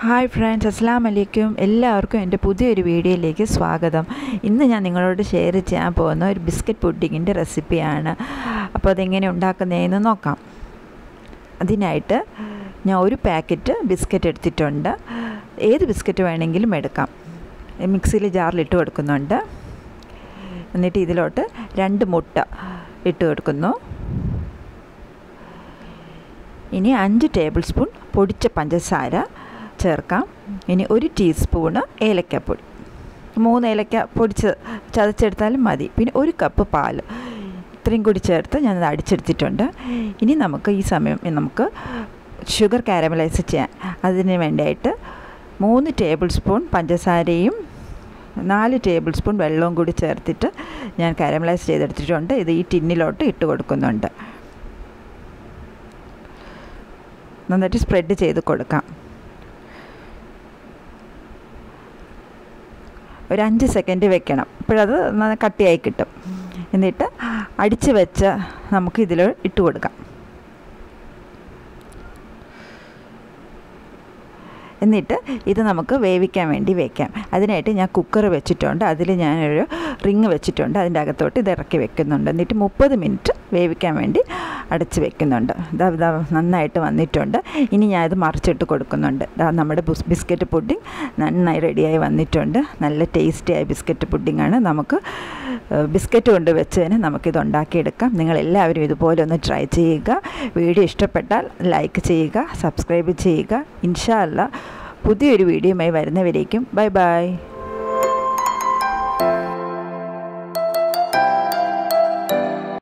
hi friends അസ്സാം വലൈക്കും എല്ലാവർക്കും എൻ്റെ പുതിയൊരു വീഡിയോയിലേക്ക് സ്വാഗതം ഇന്ന് ഞാൻ നിങ്ങളോട് ഷെയർ ചെയ്യാൻ പോകുന്ന ഒരു ബിസ്ക്കറ്റ് പുഡിങ്ങിൻ്റെ റെസിപ്പിയാണ് അപ്പോൾ അതെങ്ങനെ ഉണ്ടാക്കുന്നതെന്ന് നോക്കാം അതിനായിട്ട് ഞാൻ ഒരു പാക്കറ്റ് ബിസ്ക്കറ്റ് എടുത്തിട്ടുണ്ട് ഏത് ബിസ്ക്കറ്റ് വേണമെങ്കിലും എടുക്കാം മിക്സിയിൽ ജാറിലിട്ട് കൊടുക്കുന്നുണ്ട് എന്നിട്ട് ഇതിലോട്ട് രണ്ട് മുട്ട ഇട്ട് കൊടുക്കുന്നു ഇനി അഞ്ച് ടേബിൾ സ്പൂൺ പൊടിച്ച പഞ്ചസാര ചേർക്കാം ഇനി ഒരു ടീസ്പൂണ് ഏലക്കപ്പൊടി മൂന്ന് ഏലക്ക പൊടിച്ച് ചതച്ചെടുത്താലും മതി പിന്നെ ഒരു കപ്പ് പാൽ ഇത്രയും കൂടി ചേർത്ത് ഞാനത് അടിച്ചെടുത്തിട്ടുണ്ട് ഇനി നമുക്ക് ഈ സമയം നമുക്ക് ഷുഗർ കാരമലൈസ് ചെയ്യാൻ അതിന് വേണ്ടിയിട്ട് മൂന്ന് ടേബിൾ സ്പൂൺ പഞ്ചസാരയും നാല് ടേബിൾ സ്പൂൺ വെള്ളവും കൂടി ചേർത്തിട്ട് ഞാൻ കാരമലൈസ് ചെയ്തെടുത്തിട്ടുണ്ട് ഇത് ഈ ടിന്നിലോട്ട് ഇട്ട് കൊടുക്കുന്നുണ്ട് നന്നായിട്ട് സ്പ്രെഡ് ചെയ്ത് കൊടുക്കാം ഒരു അഞ്ച് സെക്കൻഡ് വെക്കണം അപ്പോഴത് കട്ടിയായി കിട്ടും എന്നിട്ട് അടിച്ച് വെച്ച് നമുക്ക് ഇതിൽ ഇട്ട് കൊടുക്കാം എന്നിട്ട് ഇത് നമുക്ക് വേവിക്കാൻ വേണ്ടി വയ്ക്കാം അതിനായിട്ട് ഞാൻ കുക്കർ വെച്ചിട്ടുണ്ട് അതിൽ ഞാനൊരു റിങ് വെച്ചിട്ടുണ്ട് അതിൻ്റെ അകത്തോട്ട് ഇത് ഇറക്കി വെക്കുന്നുണ്ട് എന്നിട്ട് മുപ്പത് മിനിറ്റ് വേവിക്കാൻ വേണ്ടി അടച്ച് വെക്കുന്നുണ്ട് ഇതാ ഇതാ നന്നായിട്ട് വന്നിട്ടുണ്ട് ഇനി ഞാൻ ഇത് മറിച്ചിട്ട് കൊടുക്കുന്നുണ്ട് ഇതാ നമ്മുടെ ബിസ്ക്കറ്റ് പുഡിങ് നന്നായി റെഡിയായി വന്നിട്ടുണ്ട് നല്ല ടേസ്റ്റിയായ ബിസ്ക്കറ്റ് പുഡിങ്ങാണ് നമുക്ക് ബിസ്ക്കറ്റ് കൊണ്ട് വെച്ചതിന് നമുക്കിത് ഉണ്ടാക്കിയെടുക്കാം നിങ്ങളെല്ലാവരും ഇതുപോലെ ഒന്ന് ട്രൈ ചെയ്യുക വീഡിയോ ഇഷ്ടപ്പെട്ടാൽ ലൈക്ക് ചെയ്യുക സബ്സ്ക്രൈബ് ചെയ്യുക ഇൻഷാ അല്ല പുതിയൊരു വീഡിയോയുമായി വരുന്നവരേക്കും ബൈ ബൈ